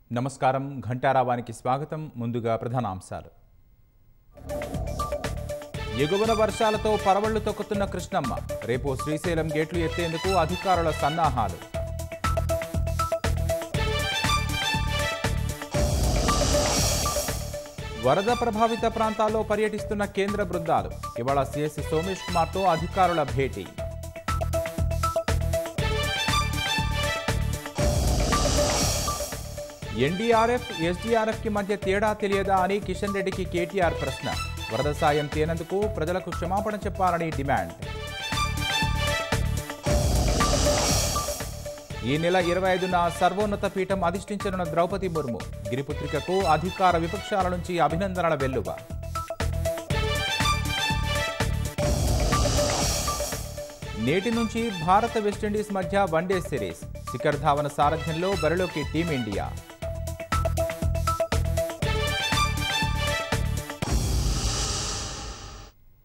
నమస్కారం ఘంటారావానికి స్వాగతం ముందుగా ప్రధానాంశాలు ఎగువన వర్షాలతో పరవళ్లు తొక్కుతున్న కృష్ణమ్మ రేపు శ్రీశైలం గేట్లు ఎత్తేందుకు అధికారుల సన్నాహాలు వరద ప్రభావిత ప్రాంతాల్లో పర్యటిస్తున్న కేంద్ర బృందాలు ఇవాళ సిఎస్ సోమేష్ కుమార్తో అధికారుల భేటీ ఎన్డీఆర్ఎఫ్ ఎస్డీఆర్ఎఫ్ కి మధ్య తేడా తెలియదా అని కిషన్ రెడ్డికి కేటీఆర్ ప్రశ్న వరద సాయం తేనందుకు ప్రజలకు క్షమాపణ చెప్పాలని డిమాండ్ ఈ నెల ఇరవై ఐదున సర్వోన్నత పీఠం అధిష్ఠించనున్న ద్రౌపది ముర్ము గిరిపుత్రికకు అధికార విపక్షాల నుంచి అభినందనల వెల్లువ నేటి నుంచి భారత వెస్టిండీస్ మధ్య వన్డే సిరీస్ శిఖర్ ధావన్ సారథ్యంలో బరిలోకి టీమిండియా